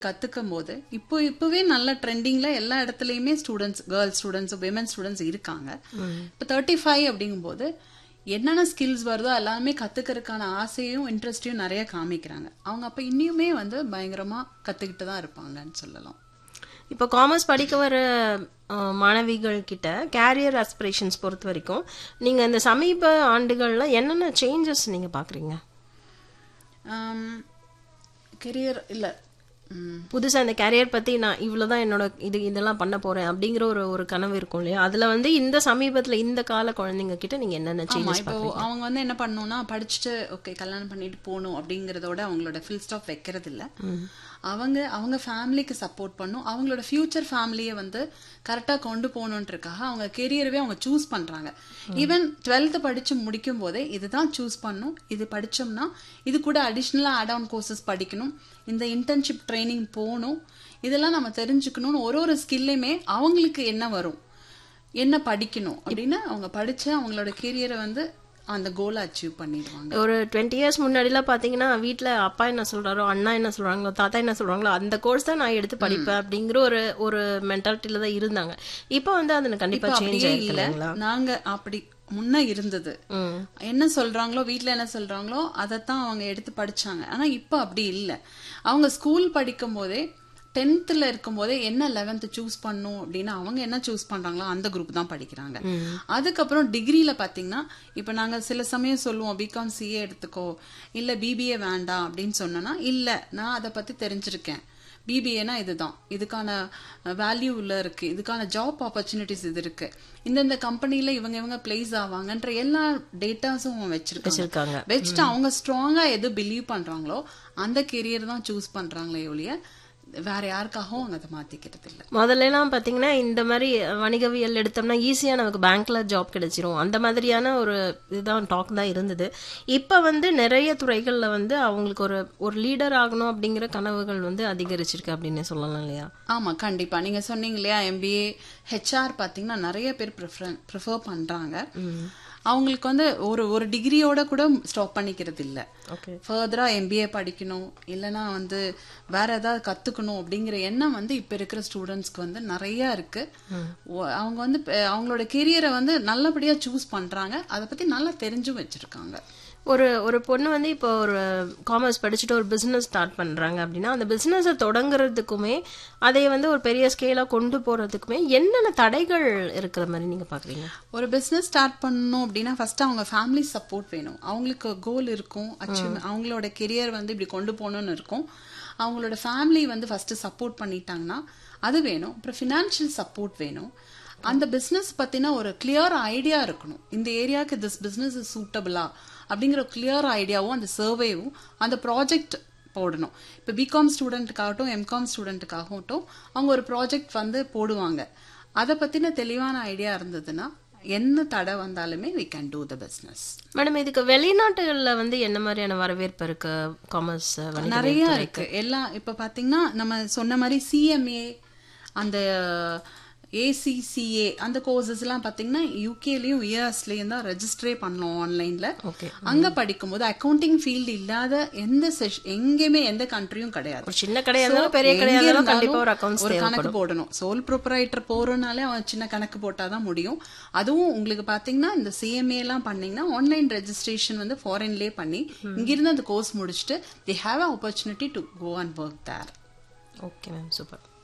கத்துக்கும் போது இப்போ இப்பவே நல்ல ட்ரெண்டிங்ல எல்லா இடத்துலயுமே students girls students women students இருக்காங்க இப்போ தேர்ட்டி ஃபைவ் அப்படிங்கும்போது என்னென்ன ஸ்கில்ஸ் வருதோ எல்லாமே கத்துக்கிறதுக்கான ஆசையும் இன்ட்ரெஸ்டையும் நிறைய காமிக்கிறாங்க அவங்க அப்ப இன்னியுமே வந்து பயங்கரமா கத்துக்கிட்டு தான் இருப்பாங்கன்னு சொல்லலாம் இப்போ காமர்ஸ் படிக்க வர அஹ், மாணவிகள் கிட்ட கேரியர் அஸ்பிரேஷன்ஸ் பொறுத்த வரைக்கும் நீங்க இந்த சமீப ஆண்டுகள்ல என்னென்ன சேஞ்சஸ் நீங்க பாக்குறீங்க கெரியர் இல்ல ம், புதுசா இந்த கேரியர் பத்தி நான் இவ்வளவுதான் என்னோட இது இதெல்லாம் பண்ண போறேன் அப்படிங்கிற ஒரு ஒரு கனவு இருக்கும் இல்லையா அதுல வந்து இந்த சமீபத்துல இந்த கால குழந்தைங்க கிட்ட நீங்க என்னென்ன ஆமா சேஞ்சஸ் இப்போ அவங்க வந்து என்ன பண்ணணும்னா படிச்சுட்டு ஓகே கல்யாணம் பண்ணிட்டு போகணும் அப்படிங்கறதோட அவங்களோட ஃபில் ஸ்டாப் வைக்கிறது இல்ல அவங்க அவங்க ஃபேமிலிக்கு சப்போர்ட் பண்ணும் அவங்களோட ஃபியூச்சர் ஃபேமிலியை வந்து கரெக்டா கொண்டு போகணுன்றதுக்காக அவங்க கெரியரவே அவங்க சூஸ் பண்றாங்க ஈவன் டுவெல்த் படிச்சு முடிக்கும் போதே இதுதான் சூஸ் பண்ணும் இது படிச்சோம்னா இது கூட அடிஷ்னலா ஆட் ஆன் கோர்சஸ் படிக்கணும் இந்த இன்டர்ன்ஷிப் ட்ரைனிங் போகணும் இதெல்லாம் நம்ம தெரிஞ்சுக்கணும்னு ஒரு ஒரு ஸ்கில்லையுமே அவங்களுக்கு என்ன வரும் என்ன படிக்கணும் அப்படின்னு அவங்க படிச்சு அவங்களோட கெரியரை வந்து அந்த கோலை அச்சீவ் பண்ணிடுவாங்க ஒரு டுவெண்ட்டி இயர்ஸ் முன்னாடிலாம் பாத்தீங்கன்னா வீட்ல அப்பா என்ன சொல்றாரோ அண்ணா என்ன சொல்றாங்களோ தாத்தா என்ன சொல்றாங்களோ அந்த கோர்ஸ் தான் நான் எடுத்து படிப்பேன் அப்படிங்கிற ஒரு ஒரு மென்டாலிட்டியில தான் இருந்தாங்க இப்போ வந்து அது கண்டிப்பா இப்ப சேஞ்ச் அப்படியே ஆயிருக்கு இல்ல இல்லைங்களா நாங்க அப்படி முன்ன இருந்தது ம் என்ன சொல்றாங்களோ வீட்ல என்ன சொல்றாங்களோ அதைத்தான் அவங்க எடுத்து படிச்சாங்க ஆனா இப்ப அப்படி இல்ல அவங்க ஸ்கூல் படிக்கும் போதே டென்த்ல இருக்கும் போதே என்ன லெவன்த் சூஸ் பண்ணும் அப்படின்னா அவங்க என்ன சூஸ் பண்றாங்களோ அந்த குரூப் தான் படிக்கிறாங்க அதுக்கப்புறம் டிகிரில பாத்தீங்கன்னா இப்ப நாங்க சில சமயம் சொல்லுவோம் பிகாம் சிஏ எடுத்துக்கோ இல்ல பிபிஏ வேண்டாம் அப்படின்னு சொன்னோம்னா இல்ல நான் அதை பத்தி தெரிஞ்சிருக்கேன் பிபிஏனா இதுதான் இதுக்கான வேல்யூ உள்ள இருக்கு இதுக்கான ஜாப் ஆப்பர்ச்சுனிட்டிஸ் இது இருக்கு இந்தந்த கம்பெனில இவங்க இவங்க பிளேஸ் ஆவாங்கன்ற எல்லா டேட்டாஸும் வச்சிருக்காங்க வச்சிருக்காங்க வச்சுட்டு அவங்க ஸ்ட்ராங்கா எது பிலீவ் பண்றாங்களோ அந்த கெரியர் தான் சூஸ் பண்றாங்களே ஒழிய வேற யாருக்காகவும் அவங்க அதை மாத்திக்கிறது இல்ல முதல்ல எல்லாம் பாத்தீங்கன்னா இந்த மாதிரி வணிகவியல் எடுத்தோம்னா ஈஸியா நமக்கு பேங்க்ல ஜாப் கிடைச்சிரும் அந்த மாதிரியான ஒரு இதுதான் டாக் தான் இருந்தது இப்ப வந்து நிறைய துறைகள்ல வந்து அவங்களுக்கு ஒரு ஒரு லீடர் ஆகணும் அப்படிங்கிற கனவுகள் வந்து அதிகரிச்சிருக்கு அப்படின்னு சொல்லலாம் இல்லையா ஆமா கண்டிப்பா நீங்க சொன்னீங்க இல்லையா எம்பிஏ ஹெச்ஆர் பாத்தீங்கன்னா நிறைய பேர் ப்ரிஃபர் பண்றாங்க அவங்களுக்கு வந்து ஒரு ஒரு டிகிரியோட கூட ஸ்டாப் பண்ணிக்கிறது இல்ல ஓகே ஃபர்தரா எம்பிஏ படிக்கணும் இல்லனா வந்து வேற ஏதாவது கத்துக்கணும் அப்படிங்கிற எண்ணம் வந்து இப்ப இருக்கிற ஸ்டூடெண்ட்ஸ்க்கு வந்து நிறைய இருக்கு ஒ- அவங்க வந்து இப்ப அவங்களோட கெரியரை வந்து நல்லபடியா சூஸ் பண்றாங்க அதை பத்தி நல்லா தெரிஞ்சும் வச்சிருக்காங்க ஒரு ஒரு பொண்ணு வந்து இப்போ ஒரு காமர்ஸ் படிச்சுட்டு ஒரு பிசினஸ் ஸ்டார்ட் பண்றாங்க அப்படின்னா அந்த பிசினஸை தொடங்குறதுக்குமே அதை வந்து ஒரு பெரிய ஸ்கேலா கொண்டு போறதுக்குமே என்னென்ன தடைகள் இருக்கிற மாதிரி நீங்க பாக்குறீங்க ஒரு பிசினஸ் ஸ்டார்ட் பண்ணணும் அப்படின்னா ஃபர்ஸ்ட் அவங்க ஃபேமிலி சப்போர்ட் வேணும் அவங்களுக்கு கோல் இருக்கும் அச்சீவ் அவங்களோட கெரியர் வந்து இப்படி கொண்டு போகணும்னு இருக்கும் அவங்களோட ஃபேமிலி வந்து ஃபர்ஸ்ட் சப்போர்ட் பண்ணிட்டாங்கன்னா அது வேணும் அப்புறம் ஃபினான்ஷியல் சப்போர்ட் வேணும் அந்த பிசினஸ் பத்தின ஒரு கிளியர் ஐடியா இருக்கணும் இந்த ஏரியாவுக்கு திஸ் பிசினஸ் இஸ் சூட்டபிளா அப்படிங்கிற கிளியர் ஐடியாவும் அந்த சர்வேவும் அந்த ப்ராஜெக்ட் போடணும் இப்போ பிகாம் ஸ்டூடெண்ட்டுக்காகட்டும் எம்காம் ஸ்டூடெண்ட்டுக்காகட்டும் அவங்க ஒரு ப்ராஜெக்ட் வந்து போடுவாங்க அதை பத்தின தெளிவான ஐடியா இருந்ததுன்னா என்ன தடை வந்தாலுமே we can do the business madam இதுக்கு வெளிநாட்டுகள்ல வந்து என்ன மாதிரியான வரவேற்பு இருக்கு காமர்ஸ் நிறைய இருக்கு எல்லாம் இப்ப பாத்தீங்கன்னா நம்ம சொன்ன மாதிரி சிஎம்ஏ அந்த ஏசிசிஏ அந்த கோர்சஸ் எல்லாம் பாத்தீங்கன்னா யூகேலயும் யூஎஸ்லயும் தான் ரெஜிஸ்டரே பண்ணலாம் ஆன்லைன்ல ஓகே அங்க படிக்கும்போது அக்கவுண்டிங் ஃபீல்டு இல்லாத எந்த செஷ்- எங்கேயுமே எந்த கண்ட்ரியும் கிடையாது ஒரு சின்ன கடையா இருந்தாலும் So, பெரிய எங்க கடையா இருந்தாலும் இருந்தாலும் கண்டிப்பா ஒரு அக்கௌண்ட்ஸ் ஒரு தேவைப்படும் கணக்கு போடணும் சோல் ப்ரொப்ரைட்டர் போறனாலே அவன் சின்ன கணக்கு போட்டாதான் முடியும் அதுவும் உங்களுக்கு பாத்தீங்கன்னா இந்த சிஎம்ஏ எல்லாம் பண்ணீங்கன்னா ஆன்லைன் ரெஜிஸ்ட்ரேஷன் வந்து ஃபாரின்லயே பண்ணி இங்கிருந்து அந்த கோர்ஸ் முடிச்சுட்டு they have opportunity to go and work there okay ma'am super